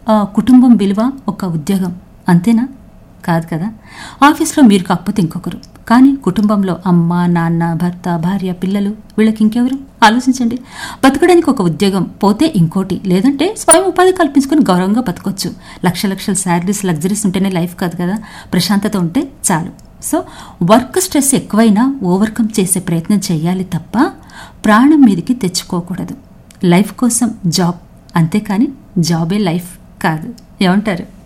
ఆ, కుటుంబం విలువ ఒక ఉద్యోగం అంతేనా కాదు కదా ఆఫీస్లో మీరు కాకపోతే ఇంకొకరు కానీ కుటుంబంలో అమ్మ నాన్న భర్త భార్య పిల్లలు వీళ్ళకి ఇంకెవరు ఆలోచించండి బతకడానికి ఒక ఉద్యోగం పోతే ఇంకోటి లేదంటే స్వయం ఉపాధి కల్పించుకొని గౌరవంగా బతకొచ్చు లక్ష లక్షల శాలరీస్ లగ్జరీస్ ఉంటేనే లైఫ్ కాదు కదా ప్రశాంతత ఉంటే చాలు సో వర్క్ స్ట్రెస్ ఎక్కువైనా ఓవర్కమ్ చేసే ప్రయత్నం చేయాలి తప్ప ప్రాణం మీదకి తెచ్చుకోకూడదు లైఫ్ కోసం జాబ్ అంతేకాని జాబే లైఫ్ కాదు ఏమంటారు